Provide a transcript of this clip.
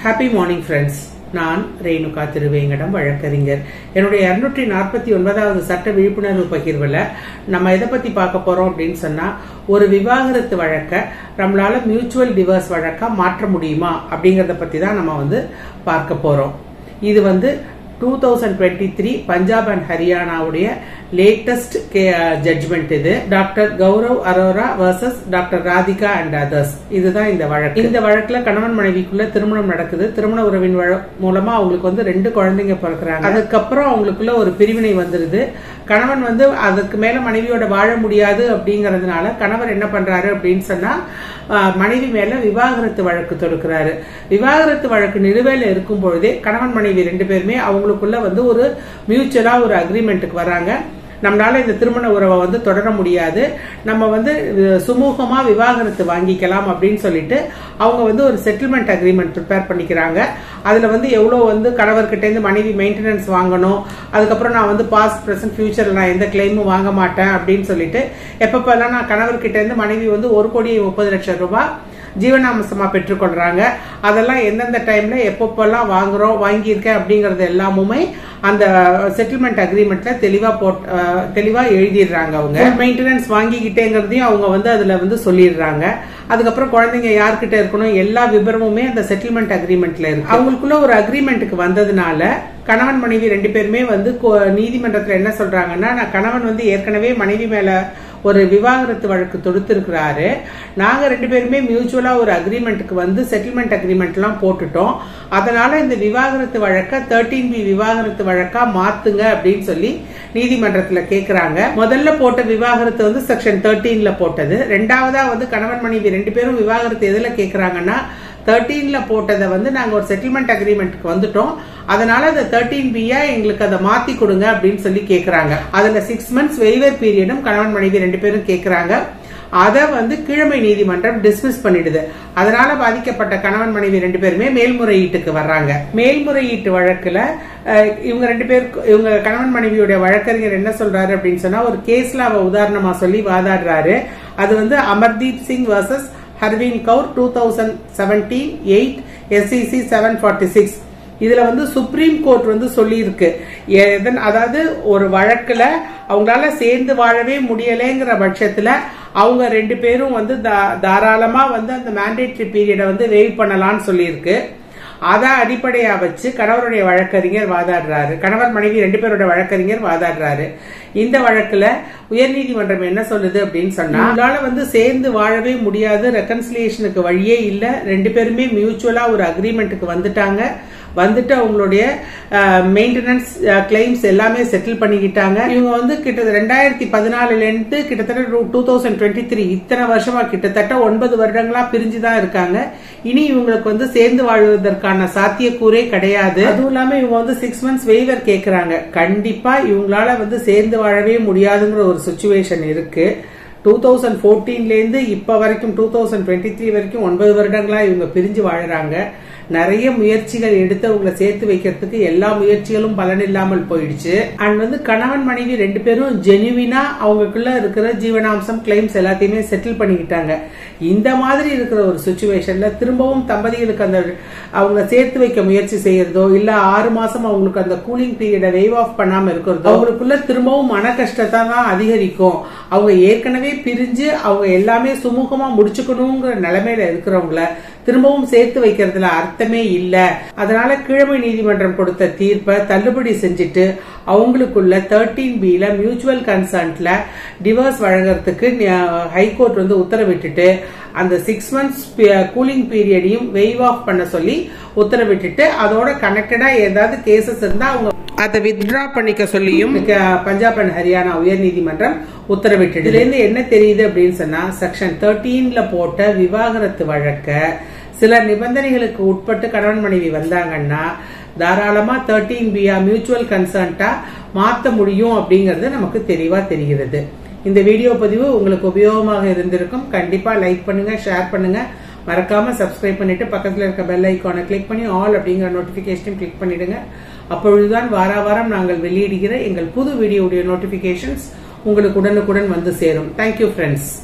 happy morning friends நான் ரேணுகா திருவேங்கடம் வழக்கறிஞர் என்னுடைய இருநூற்றி நாற்பத்தி ஒன்பதாவது சட்ட விழிப்புணர்வு பகிர்வில் நம்ம எதை பத்தி பார்க்க போறோம் அப்படின்னு சொன்னா ஒரு விவாகரத்து வழக்க நம்மளால மியூச்சுவல் டிவர்ஸ் வழக்கா மாற்ற முடியுமா அப்படிங்கறத பத்தி தான் நம்ம வந்து பார்க்க போறோம் இது வந்து two thousand twenty three Punjab and ஹரியானாவுடைய லேட்டஸ்ட் ஜட்ஜ்மெண்ட் இது doctor Gaurav Arora versus doctor Radhika and others இதுதான் இந்த வழக்கு இந்த வழக்குல கணவன் மனைவிக்குள்ள திருமணம் நடக்குது திருமண உறவின் வழ- மூலமா அவங்களுக்கு வந்து ரெண்டு குழந்தைங்க பிறக்கிறாங்க அதுக்கப்புறம் அவங்களுக்குள்ள ஒரு பிரிவினை வந்துருது கணவன் வந்து அதுக்கு மேல மனைவியோட வாழ முடியாது அப்படிங்கறதுனால கணவர் என்ன பண்றாரு அப்படின்னு சொன்னா ஆஹ், மனைவி மேல விவாகரத்து வழக்கு தொடுக்கிறாரு விவாகரத்து வழக்கு நிலுவையில இருக்கும் பொழுதே கணவன் மனைவி ரெண்டு பேருமே அவங்களுக்குள்ள வந்து ஒரு மியூச்சுவலா ஒரு அக்ரிமெண்ட்டுக்கு வராங்க நம்மளால இந்த திருமண உறவை வந்து தொடர முடியாது நம்ம வந்து அஹ், சுமூகமா விவாகரத்து வாங்கிக்கலாம் அப்படின்னு சொல்லிட்டு அவங்க வந்து ஒரு செட்டில்மெண்ட் அக்ரிமெண்ட் ப்ரிப்பேர் பண்ணிக்கிறாங்க அதுல வந்து எவ்வளவு வந்து கணவர்கிட்ட இருந்து மனைவி மெயின்டெனன்ஸ் வாங்கணும் அதுக்கப்புறம் நான் வந்து பாஸ்ட் பிரசன்ட் ஃபியூச்சர்ல நான் எந்த கிளைமும் வாங்க மாட்டேன் அப்படின்னு சொல்லிட்டு எப்பப்பெல்லாம் நான் கணவர்கிட்ட இருந்து மனைவி வந்து ஒரு கோடி முப்பது லட்சம் ரூபாய் ஜீவனாம்சமா பெற்றுக்கொள்றாங்க அதெல்லாம் எந்தெந்த டைம்ல எப்பப்பெல்லாம் வாங்குறோம் வாங்கியிருக்கேன் அப்படிங்கறது எல்லாமுமே அந்த செட்டில்மெண்ட் அக்ரிமெண்ட்ல தெளிவா போட் அஹ், தெளிவா எழுதிடுறாங்க அவங்க மெயின்டெனன்ஸ் வாங்கிக்கிட்டேங்கிறதையும் அவங்க வந்து அதுல வந்து சொல்லிடுறாங்க அதுக்கப்புறம் குழந்தைங்க யார்கிட்ட இருக்கணும் எல்லா விவரமுமே அந்த செட்டில்மெண்ட் அக்ரிமெண்ட்ல இருக்கு அவங்களுக்குள்ள ஒரு அக்ரிமெண்ட்டுக்கு வந்ததுனால கணவன் மனைவி ரெண்டு பேருமே வந்து கோ- நீதிமன்றத்துல என்ன சொல்றாங்கன்னா நான் கணவன் வந்து ஏற்கனவே மனைவி மேல ஒரு விவாகரத்து வழக்கு தொடுத்திருக்கிறாரு நாங்க ரெண்டு பேருமே மியூச்சுவலா ஒரு அக்ரிமெண்ட்டுக்கு வந்து செட்டில்மெண்ட் அக்ரிமெண்ட் எல்லாம் போட்டுட்டோம் அதனால இந்த விவாகரத்து வழக்க தேர்ட்டீன் பி விவாகரத்து வழக்கா மாத்துங்க அப்படின்னு சொல்லி நீதிமன்றத்துல கேக்குறாங்க முதல்ல போட்ட விவாகரத்து வந்து செக்ஷன் தேர்ட்டீன்ல போட்டது ரெண்டாவதா வந்து கணவன் மனைவி ரெண்டு பேரும் விவாகரத்து எதுல கேக்குறாங்கன்னா தேர்ட்டீன்ல போட்டதை வந்து நாங்க ஒரு செட்டில்மெண்ட் அக்ரிமெண்ட்டுக்கு வந்துட்டோம் அதனால அந்த தேர்ட்டீன் பியா எங்களுக்கு அதை மாத்தி கொடுங்க அப்படின்னு சொல்லி கேக்குறாங்க அதுல சிக்ஸ் மந்த்ஸ் வெய்வர் பீரியடும் கணவன் மனைவி ரெண்டு பேரும் கேக்குறாங்க அதை வந்து கீழமை நீதிமன்றம் டிஸ்மிஸ் பண்ணிடுது அதனால பாதிக்கப்பட்ட கணவன் மனைவி ரெண்டு பேருமே மேல்முறையீட்டுக்கு வர்றாங்க மேல்முறையீட்டு வழக்குல அஹ், இவங்க ரெண்டு பேருக்கு இவங்க கணவன் மனைவியோட வழக்கறிஞர் என்ன சொல்றாரு அப்படின்னு சொன்னா ஒரு கேஸ்ல அவ உதாரணமா சொல்லி வாதாடுறாரு அது வந்து Amardeep Singh versus Harveen Kaur two thousand seventeen eight SCC seven forty six இதுல வந்து சுப்ரீம் கோர்ட் வந்து சொல்லியிருக்கு எதன் அதாவது ஒரு வழக்குல அவங்களால சேர்ந்து வாழவே முடியலைங்கிற பட்சத்துல அவங்க ரெண்டு பேரும் வந்து தா- தாராளமா வந்து அந்த மேண்டேட்டரி பீரியடை வந்து வெயிட் பண்ணலாம்னு சொல்லியிருக்கு அதை அடிப்படையா வச்சு கணவருடைய வழக்கறிஞர் வாதாடுறாரு கணவர் மனைவி ரெண்டு பேரோட வழக்கறிஞர் வாதாடுறாரு இந்த வழக்குல உயர்நீதிமன்றம் என்ன சொல்லுது அப்படின்னு சொன்னா உங்களால வந்து சேர்ந்து வாழவே முடியாது ரெக்கன்சிலியேஷனுக்கு வழியே இல்ல ரெண்டு பேருமே மியூச்சுவலா ஒரு அக்ரிமெண்ட்டுக்கு வந்துட்டாங்க வந்துட்டு அவங்களுடைய மெயின்டெனன்ஸ் கிளைம்ஸ் எல்லாமே செட்டில் பண்ணிக்கிட்டாங்க இவங்க வந்து கிட்ட ரெண்டாயிரத்தி பதினாலுல இருந்து கிட்டத்தட்ட டூ தௌசண்ட் டுவெண்ட்டி த்ரீ இத்தனை வருஷமா கிட்டத்தட்ட ஒன்பது வருடங்களா பிரிஞ்சுதான் இருக்காங்க இனி இவங்களுக்கு வந்து சேர்ந்து வாழ்வதற்கான சாத்தியக்கூறே கிடையாது அதுவும் இல்லாம இவங்க வந்து சிக்ஸ் மந்த்ஸ் வெய்வர் கேக்குறாங்க கண்டிப்பா இவங்களால வந்து சேர்ந்து வாழவே முடியாதுங்கிற ஒரு சுச்சுவேஷன் இருக்கு டூ தௌசண்ட் ஃபோர்டீன்லேருந்து இப்போ வரைக்கும் டூ தௌசண்ட் டுவெண்ட்டி த்ரீ வரைக்கும் ஒன்பது வருடங்களா இவங்க பிரிஞ்சு வாழுறாங்க நிறைய முயற்சிகள் எடுத்து அவங்கள சேர்த்து வைக்கிறதுக்கு எல்லா முயற்சிகளும் பலன் இல்லாமல் போயிடுச்சு அண்ட் வந்து கணவன் மனைவி ரெண்டு பேரும் ஜெனுவினா அவங்களுக்குள்ள இருக்கிற ஜீவனாம்சம் கிளைம்ஸ் எல்லாத்தையுமே செட்டில் பண்ணிக்கிட்டாங்க இந்த மாதிரி இருக்கிற ஒரு சுச்சுவேஷன்ல திரும்பவும் தம்பதிகளுக்கு அந்த அவங்க சேர்த்து வைக்க முயற்சி செய்யறதோ இல்ல ஆறு மாசம் அவங்களுக்கு அந்த கூலிங் பீரியடை வெய்வ் ஆஃப் பண்ணாம இருக்கிறதோ அவங்களுக்குள்ள திரும்பவும் மன கஷ்டத்தை தான் அதிகரிக்கும் அவங்க ஏற்கனவே பிரிஞ்சு அவங்க எல்லாமே சுமூகமா முடிச்சுக்கணுங்கிற நிலைமையில இருக்கிறவங்கள திரும்பவும் சேர்த்து வைக்கிறதுல அர்த்தமே இல்ல அதனால கீழமை நீதிமன்றம் கொடுத்த தீர்ப்பை தள்ளுபடி செஞ்சுட்டு அவங்களுக்குள்ள தேர்ட்டீன் பில மியூச்சுவல் கன்சர்ன்ட்ல டிவோர்ஸ் வழங்குறதுக்கு ஹைகோர்ட் வந்து உத்தரவிட்டுட்டு அந்த சிக்ஸ் மந்த்ஸ் கூலிங் பீரியடையும் வெய்வ் ஆஃப் பண்ண சொல்லி உத்தரவிட்டுட்டு அதோட கனெக்டடா ஏதாவது கேசஸ் இருந்தா அவங்க அதை வித்ட்ரா பண்ணிக்க சொல்லியும் க- பஞ்சாப் அண்ட் ஹரியானா உயர்நீதிமன்றம் உத்தரவிட்டுட்டு இதுல இருந்து என்ன தெரியுது அப்படின்னு சொன்னா செக்ஷன் தேர்ட்டீன்ல போட்ட விவாகரத்து வழக்க சில நிபந்தனைகளுக்கு உட்பட்டு கணவன் மனைவி வந்தாங்கன்னா தாராளமா தேர்ட்டீன் பியா மியூச்சுவல் கன்சர்ன்டா மாத்த முடியும் அப்படிங்கறது நமக்கு தெளிவா தெரிகிறது இந்த வீடியோ பதிவு உங்களுக்கு உபயோகமாக இருந்திருக்கும் கண்டிப்பா லைக் பண்ணுங்க ஷேர் பண்ணுங்க மறக்காம சப்ஸ்கிரைப் பண்ணிட்டு பக்கத்துல இருக்க பெல் ஐக்கானை கிளிக் பண்ணி ஆல் அப்படிங்கிற நோட்டிபிகேஷன் கிளிக் பண்ணிடுங்க அப்பொழுதுதான் வார வாரம் நாங்கள் வெளியிடுகிற எங்கள் புது வீடியோவுடைய நோட்டிபிகேஷன்ஸ் உங்களுக்கு உடனுக்குடன் வந்து சேரும் தேங்க்யூ ஃப்ரெண்ட்ஸ்